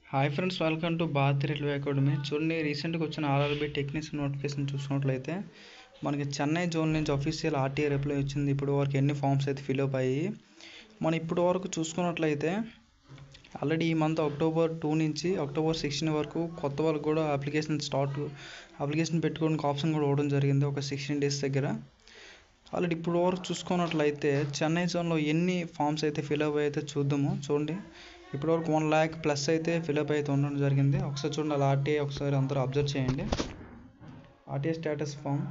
hi friends welcome to Bharat railway academy చూడండి రీసెంట్గా వచ్చిన ఆర్ఆర్బీ టెక్నీషియన్ నోటిఫికేషన్ చూసినట్లయితే మనకి చెన్నై జోన్ నుంచి అఫీషియల్ ఆర్టీఏ రిప్లై వచ్చింది ఇప్పుడు వరకు ఎన్ని ఫామ్స్ అయితే ఫిల్అప్ అయ్యి మనం ఇప్పుడు వరకు చూసుకున్నట్లయితే ఆల్రెడీ ఈ మంత్ అక్టోబర్ టూ నుంచి అక్టోబర్ సిక్స్టీన్ వరకు కొత్త వాళ్ళకి కూడా అప్లికేషన్ స్టార్ట్ అప్లికేషన్ పెట్టుకోవడానికి ఆప్షన్ కూడా ఇవ్వడం జరిగింది ఒక సిక్స్టీన్ డేస్ దగ్గర ఆల్రెడీ ఇప్పుడు వరకు చూసుకున్నట్లయితే చెన్నై జోన్లో ఎన్ని ఫామ్స్ అయితే ఫిల్అప్ అయితే చూద్దాము చూడండి ఇప్పటివరకు వన్ ల్యాక్ ప్లస్ అయితే ఫిల్అప్ అయితే ఉండడం జరిగింది ఒకసారి చూడండి అలా ఆర్టీఐ ఒకసారి అందరూ అబ్జర్వ్ చేయండి ఆర్టీఐ స్టేటస్ ఫామ్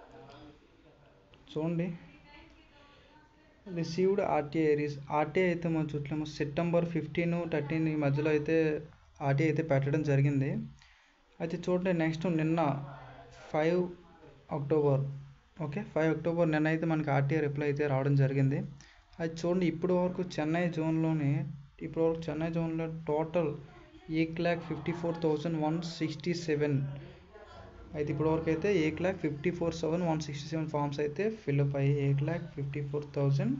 చూడండి రిసీవ్డ్ ఆర్టీఐ ఆర్టీఐ అయితే మనం చూడలేము సెప్టెంబర్ ఫిఫ్టీన్ థర్టీన్ ఈ మధ్యలో అయితే ఆర్టీఐ అయితే పెట్టడం జరిగింది అయితే చూడండి నెక్స్ట్ నిన్న five October okay five October నిన్న అయితే మనకి ఆర్టీఐ రిప్లై అయితే రావడం జరిగింది అది చూడండి ఇప్పటి వరకు చెన్నై జోన్లోనే ఇప్పటి వరకు చెన్నై జోన్లో టోటల్ ఏక్ lakh fifty four thousand one sixty seven అయితే ఇప్పటి వరకు అయితే ఏక్ lakh fifty four seven one sixty seven forms అయితే ఫిల్అప్ అయ్యి ఏక్ lakh fifty four thousand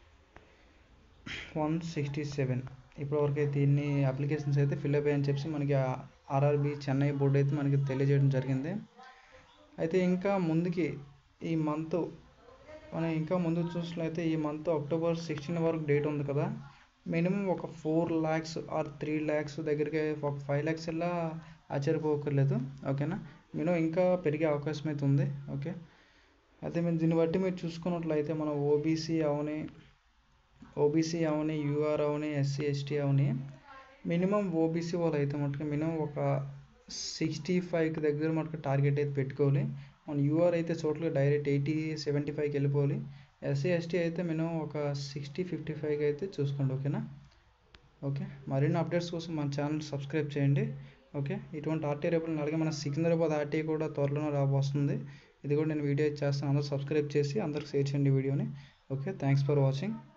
one sixty seven ఇప్పటి వరకు అయితే ఇన్ని అప్లికేషన్స్ అయితే ఫిల్అప్ అయ్యని చెప్పి మనకి ఆర్ఆర్బి చెన్నై బోర్డు అయితే మనకి తెలియజేయడం జరిగింది అయితే ఇంకా ముందుకి ఈ మంత్ మనం ఇంకా ముందు చూసినట్లయితే ఈ మంత్ అక్టోబర్ సిక్స్టీన్ వరకు డేట్ ఉంది కదా మినిమం ఒక four lakhs or three lakhs దగ్గరికి ఒక ఫైవ్ ల్యాక్స్ ఇలా ఆశ్చర్యపోకర్లేదు ఓకేనా మినిమం ఇంకా పెరిగే అవకాశం అయితే ఉంది ఓకే అయితే మీరు దీన్ని బట్టి మీరు చూసుకున్నట్లయితే మనం ఓబీసీ అవని ఓబీసీ అవని యూఆర్ అవని ఎస్సీ ఎస్టీ అవని మినిమం ఓబీసీ వాళ్ళు అయితే మటుకు మినిమం ఒక సిక్స్టీ ఫైవ్కి దగ్గర మటుకు టార్గెట్ అయితే పెట్టుకోవాలి మన యూఆర్ అయితే చోట్ల డైరెక్ట్ ఎయిటీ సెవెంటీ ఫైవ్కి వెళ్ళిపోవాలి ఎస్సీ ఎస్టీ అయితే మినిమం ఒక సిక్స్టీ ఫిఫ్టీ ఫైవ్కి అయితే చూసుకోండి ఓకేనా ఓకే మరిన్ని అప్డేట్స్ కోసం మన ఛానల్ సబ్స్క్రైబ్ చేయండి ఓకే ఇటువంటి ఆర్టీ రేపులను అలాగే మన సికింద్రాబాద్ ఆర్టీ కూడా త్వరలోనే రాబోస్తుంది ఇది కూడా నేను వీడియో చేస్తాను అందరూ సబ్స్క్రైబ్ చేసి అందరికి షేర్ చేయండి వీడియోని ఓకే థ్యాంక్స్ ఫర్ వాచింగ్